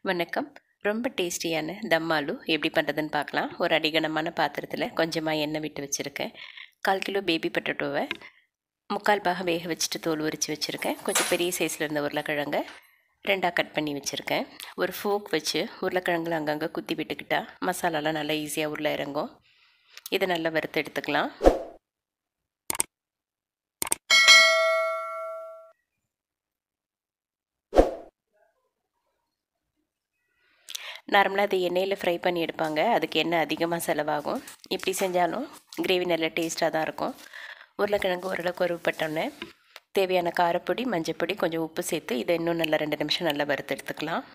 வணக்கம் ரொம்ப டேஸ்டியான தம் ஆலு எப்படி பண்ணுறதுன்னு பார்க்கலாம் ஒரு அடிகனமான பாத்திரத்தில் கொஞ்சமாக எண்ணெய் விட்டு வச்சுருக்கேன் கால் கிலோ பேபி பொட்டேட்டோவை முக்கால் பாகம் வேக வச்சுட்டு தோல் உரித்து வச்சுருக்கேன் கொஞ்சம் பெரிய சைஸில் இருந்த உருளைக்கிழங்க ரெண்டாக கட் பண்ணி வச்சுருக்கேன் ஒரு ஃபோக் வச்சு உருளைக்கிழங்குல அங்கங்கே குத்தி விட்டுக்கிட்டா மசாலாலாம் நல்லா ஈஸியாக உள்ள இறங்கும் இதை நல்லா வறுத்து எடுத்துக்கலாம் நார்மலாக அது எண்ணெயில் ஃப்ரை பண்ணி எடுப்பாங்க அதுக்கு எண்ணெய் அதிகமாக செலவாகும் இப்படி செஞ்சாலும் கிரேவி நல்ல டேஸ்ட்டாக தான் இருக்கும் உருளைக்கிழங்கு ஓரளவுக்கு உருவப்பட்டோன்னே தேவையான காரப்பொடி மஞ்சப்பொடி கொஞ்சம் உப்பு சேர்த்து இதை இன்னும் நல்லா ரெண்டு நிமிஷம் நல்லா வறுத்து எடுத்துக்கலாம்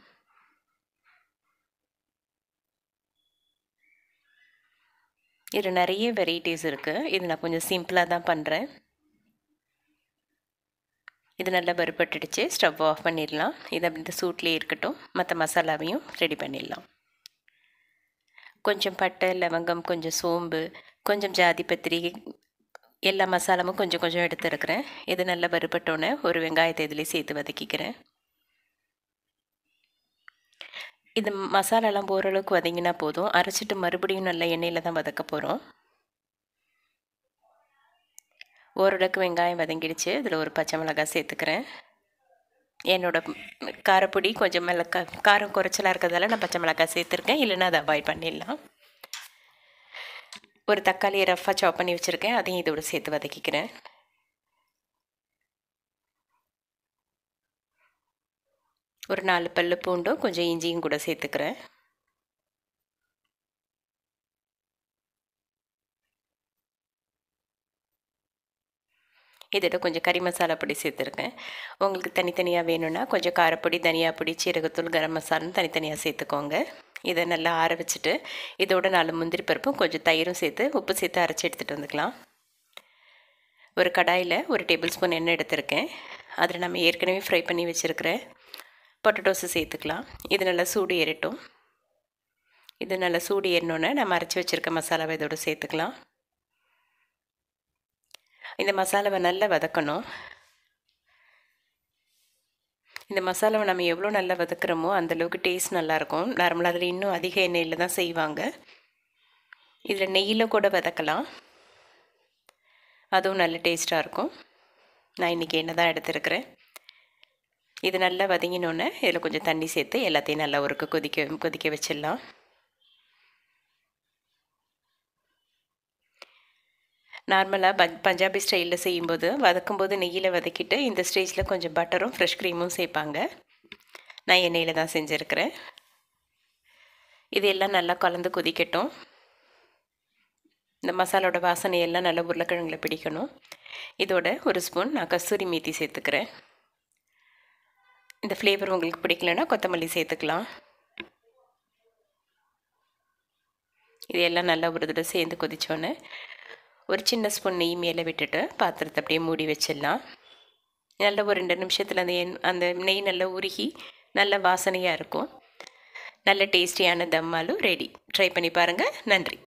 இதில் நிறைய வெரைட்டிஸ் இருக்குது இது நான் கொஞ்சம் சிம்பிளாக தான் பண்ணுறேன் இது நல்லா வறுபட்டுடுச்சு ஸ்டவ் ஆஃப் பண்ணிடலாம் இது அப்படி இந்த சூட்லேயே இருக்கட்டும் மற்ற மசாலாவையும் ரெடி பண்ணிடலாம் கொஞ்சம் பட்டை லவங்கம் கொஞ்சம் சோம்பு கொஞ்சம் ஜாதி பத்திரி எல்லா மசாலாவும் கொஞ்சம் கொஞ்சம் எடுத்துருக்கிறேன் இது நல்லா வறுபட்டோன்னே ஒரு வெங்காயத்தை இதில் சேர்த்து வதக்கிக்கிறேன் இது மசாலாலாம் ஓரளவுக்கு வதங்கினா போதும் அரைச்சிட்டு மறுபடியும் நல்லா எண்ணெயில் தான் வதக்க போகிறோம் ஓரளவுக்கு வெங்காயம் வதங்கிடுச்சு இதில் ஒரு பச்சை மிளகாய் சேர்த்துக்கிறேன் என்னோடய காரப்பொடி கொஞ்சம் மிளகா காரம் குறைச்சலாக இருக்கிறதால நான் பச்சை மிளகாய் சேர்த்துருக்கேன் இல்லைன்னா அதை அவாய்ட் பண்ணிடலாம் ஒரு தக்காளியை ரஃப்பாக சாப் பண்ணி வச்சுருக்கேன் அதையும் இதோட சேர்த்து வதக்கிக்கிறேன் ஒரு நாலு பல்லு பூண்டும் கொஞ்சம் இஞ்சியும் கூட சேர்த்துக்கிறேன் இதோட கொஞ்சம் கறி மசாலா பொடி சேர்த்துருக்கேன் உங்களுக்கு தனித்தனியாக வேணும்னா கொஞ்சம் காரப்பொடி தனியா பொடி சீரகத்தூள் கரம் மசாலான்னு தனித்தனியாக சேர்த்துக்கோங்க இதை நல்லா ஆற வச்சுட்டு இதோட நாலு முந்திரி பருப்பும் கொஞ்சம் தயிரும் சேர்த்து உப்பு சேர்த்து அரைச்சி எடுத்துகிட்டு வந்துக்கலாம் ஒரு கடாயில் ஒரு டேபிள் ஸ்பூன் எண்ணெய் எடுத்திருக்கேன் அதில் நம்ம ஏற்கனவே ஃப்ரை பண்ணி வச்சுருக்கிற பொட்டட்டோஸு சேர்த்துக்கலாம் இது நல்லா சூடு ஏறட்டும் இது நல்லா சூடு ஏறினோன்னே நம்ம அரைச்சி வச்சுருக்க மசாலாவை இதோட சேர்த்துக்கலாம் இந்த மசாலாவை நல்லா வதக்கணும் இந்த மசாலாவை நம்ம எவ்வளோ நல்லா வதக்குறோமோ அந்தளவுக்கு டேஸ்ட் நல்லாயிருக்கும் நார்மலாக அதில் இன்னும் அதிக எண்ணெயில் தான் செய்வாங்க இதில் நெய்யில் கூட வதக்கலாம் அதுவும் நல்ல டேஸ்ட்டாக இருக்கும் நான் இன்றைக்கி எண்ணெய் தான் எடுத்துருக்கிறேன் இது நல்லா வதங்கினோன்னே இதில் கொஞ்சம் தண்ணி சேர்த்து எல்லாத்தையும் நல்லா ஒருக்கு கொதிக்க கொதிக்க வச்சிடலாம் நார்மலாக ப பஞ்சாபி ஸ்டைலில் செய்யும்போது வதக்கும்போது நெய்யில் வதக்கிட்டு இந்த ஸ்டேஜில் கொஞ்சம் பட்டரும் ஃப்ரெஷ் க்ரீமும் சேர்ப்பாங்க நான் எண்ணெயில் தான் செஞ்சுருக்கிறேன் இது எல்லாம் நல்லா கலந்து கொதிக்கட்டும் இந்த மசாலோட வாசனையெல்லாம் நல்லா உருளைக்கிழங்குல பிடிக்கணும் இதோட ஒரு ஸ்பூன் நான் கஸ்தூரி மீத்தி சேர்த்துக்கிறேன் இந்த ஃப்ளேவர் உங்களுக்கு பிடிக்கலன்னா கொத்தமல்லி சேர்த்துக்கலாம் இது எல்லாம் நல்லா ஒரு தடவை சேர்ந்து கொதிச்சோன்னே ஒரு சின்ன ஸ்பூன் நெய் மேலே விட்டுட்டு பாத்திரத்தை அப்படியே மூடி வச்சிடலாம் நல்ல ஒரு ரெண்டு நிமிஷத்தில் அந்த எண் அந்த நெய் நல்லா உருகி நல்ல வாசனையாக இருக்கும் நல்ல டேஸ்டியான தம்மாலும் ரெடி ட்ரை பண்ணி பாருங்கள் நன்றி